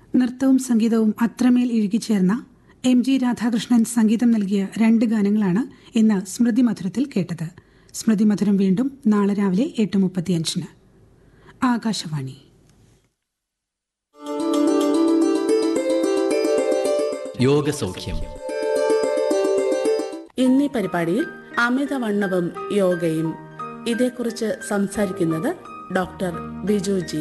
നൃത്തവും സംഗീതവും അത്രമേൽ ഇഴുകിച്ചേർന്ന എം ജി രാധാകൃഷ്ണൻ സംഗീതം നൽകിയ രണ്ട് ഗാനങ്ങളാണ് ഇന്ന് സ്മൃതി മധുരത്തിൽ കേട്ടത് സ്മൃതി മധുരം വീണ്ടും നാളെ രാവിലെ എട്ട് മുപ്പത്തിയഞ്ചിന് ആകാശവാണി യോഗസൗഖ്യം ഇന്നീ പരിപാടിയിൽ അമിതവണ്ണവും യോഗയും ഇതേക്കുറിച്ച് സംസാരിക്കുന്നത് ഡോക്ടർ ബിജു ജി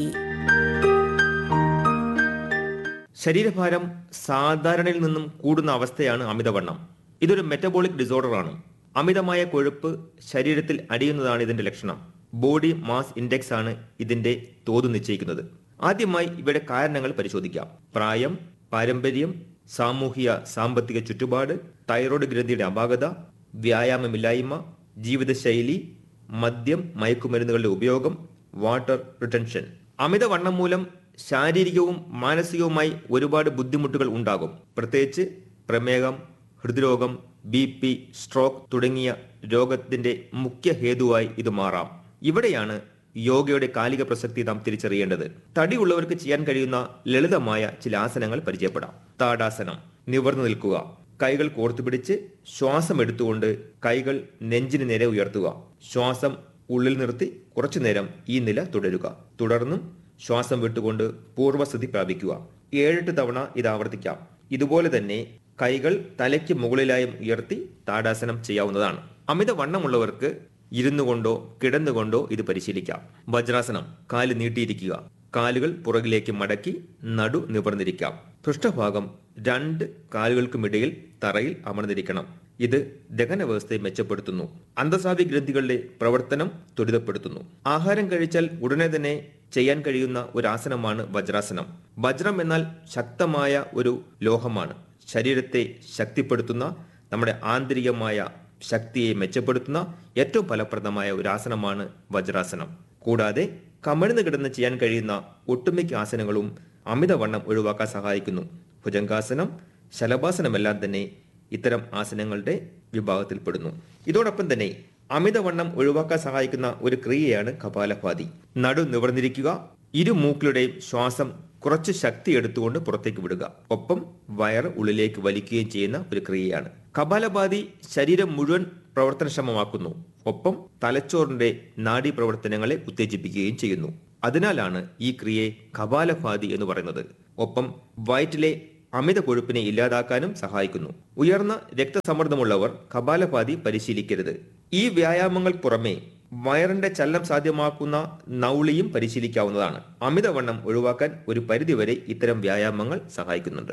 ശരീരഭാരം സാധാരണയിൽ നിന്നും കൂടുന്ന അവസ്ഥയാണ് അമിതവണ്ണം ഇതൊരു മെറ്റബോളിക് ഡിസോർഡറാണ് അമിതമായ കൊഴുപ്പ് ശരീരത്തിൽ അടിയുന്നതാണ് ഇതിന്റെ ലക്ഷണം ബോഡി മാസ് ഇൻഡെക്സ് ആണ് ഇതിന്റെ തോത് നിശ്ചയിക്കുന്നത് ആദ്യമായി ഇവയുടെ കാരണങ്ങൾ പരിശോധിക്കാം പ്രായം പാരമ്പര്യം സാമൂഹിക സാമ്പത്തിക ചുറ്റുപാട് തൈറോയ്ഡ് ഗ്രന്ഥിയുടെ അപാകത വ്യായാമമില്ലായ്മ ജീവിതശൈലി മദ്യം മയക്കുമരുന്നുകളുടെ ഉപയോഗം വാട്ടർ റിട്ടൻഷൻ അമിതവണ്ണം മൂലം ശാരീരികവും മാനസികവുമായി ഒരുപാട് ബുദ്ധിമുട്ടുകൾ ഉണ്ടാകും പ്രത്യേകിച്ച് പ്രമേഹം ഹൃദ്രോഗം ബി പി സ്ട്രോക്ക് തുടങ്ങിയ രോഗത്തിന്റെ മുഖ്യ ഹേതുവായി ഇത് മാറാം ഇവിടെയാണ് യോഗയുടെ കാലിക പ്രസക്തി നാം തിരിച്ചറിയേണ്ടത് തടിയുള്ളവർക്ക് ചെയ്യാൻ കഴിയുന്ന ലളിതമായ ചില ആസനങ്ങൾ പരിചയപ്പെടാം താടാസനം നിവർന്നു നിൽക്കുക കൈകൾ കോർത്തുപിടിച്ച് ശ്വാസം എടുത്തുകൊണ്ട് കൈകൾ നെഞ്ചിന് നേരെ ഉയർത്തുക ശ്വാസം ഉള്ളിൽ നിർത്തി കുറച്ചു നേരം ഈ നില തുടരുക തുടർന്നും ശ്വാസം വിട്ടുകൊണ്ട് പൂർവ്വസ്ഥിതി പ്രാപിക്കുക ഏഴെട്ട് തവണ ഇത് ആവർത്തിക്കാം ഇതുപോലെ തന്നെ കൈകൾ തലയ്ക്ക് മുകളിലായും ഉയർത്തി താടാസനം ചെയ്യാവുന്നതാണ് അമിത വണ്ണമുള്ളവർക്ക് ഇരുന്നു കൊണ്ടോ കിടന്നുകൊണ്ടോ ഇത് പരിശീലിക്കാം വജ്രാസനം കാല് നീട്ടിയിരിക്കുക കാലുകൾ പുറകിലേക്ക് മടക്കി നടു നിവർന്നിരിക്കാം പൃഷ്ഠഭാഗം രണ്ട് കാലുകൾക്കുമിടയിൽ തറയിൽ അമർന്നിരിക്കണം ഇത് ദഹന വ്യവസ്ഥയെ മെച്ചപ്പെടുത്തുന്നു അന്തസാവി ഗ്രന്ഥികളുടെ പ്രവർത്തനം ത്വരിതപ്പെടുത്തുന്നു ആഹാരം കഴിച്ചാൽ ഉടനെ തന്നെ ചെയ്യാൻ കഴിയുന്ന ഒരു ആസനമാണ് വജ്രാസനം വജ്രം എന്നാൽ ശക്തമായ ഒരു ലോഹമാണ് ശരീരത്തെ ശക്തിപ്പെടുത്തുന്ന നമ്മുടെ ആന്തരികമായ ശക്തിയെ മെച്ചപ്പെടുത്തുന്ന ഏറ്റവും ഫലപ്രദമായ ഒരു ആസനമാണ് വജ്രാസനം കൂടാതെ കമിഴ്ന്നു കിടന്ന് ചെയ്യാൻ കഴിയുന്ന ഒട്ടുമിക്ക ആസനങ്ങളും അമിതവണ്ണം ഒഴിവാക്കാൻ സഹായിക്കുന്നു ഭുജംഗാസനം ശലഭാസനമെല്ലാം തന്നെ ഇത്തരം ആസനങ്ങളുടെ വിഭാഗത്തിൽപ്പെടുന്നു ഇതോടൊപ്പം തന്നെ അമിതവണ്ണം ഒഴിവാക്കാൻ സഹായിക്കുന്ന ഒരു ക്രിയയാണ് കപാലഭാതി നടു നിവർന്നിരിക്കുക ഇരു മൂക്കിലുടെയും ശ്വാസം കുറച്ച് ശക്തി എടുത്തുകൊണ്ട് പുറത്തേക്ക് വിടുക ഒപ്പം വയറ് ഉള്ളിലേക്ക് വലിക്കുകയും ചെയ്യുന്ന ഒരു ക്രിയയാണ് കപാലഭാതി ശരീരം മുഴുവൻ പ്രവർത്തനക്ഷമമാക്കുന്നു ഒപ്പം തലച്ചോറിന്റെ നാഡീ പ്രവർത്തനങ്ങളെ ഉത്തേജിപ്പിക്കുകയും ചെയ്യുന്നു അതിനാലാണ് ഈ ക്രിയയെ കപാലഭാതി എന്ന് പറയുന്നത് ഒപ്പം വയറ്റിലെ അമിത കൊഴുപ്പിനെ ഇല്ലാതാക്കാനും സഹായിക്കുന്നു ഉയർന്ന രക്തസമ്മർദ്ദമുള്ളവർ കപാലഭാതി പരിശീലിക്കരുത് ഈ വ്യായാമങ്ങൾ പുറമെ വയറിന്റെ ചലനം സാധ്യമാക്കുന്ന നൗളിയും പരിശീലിക്കാവുന്നതാണ് അമിതവണ്ണം ഒഴിവാക്കാൻ ഒരു പരിധിവരെ ഇത്തരം വ്യായാമങ്ങൾ സഹായിക്കുന്നുണ്ട്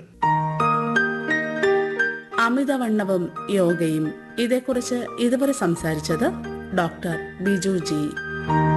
അമിതവണ്ണവും യോഗയും ഇതേക്കുറിച്ച് ഇതുവരെ സംസാരിച്ചത് ഡോക്ടർ ബിജു ജി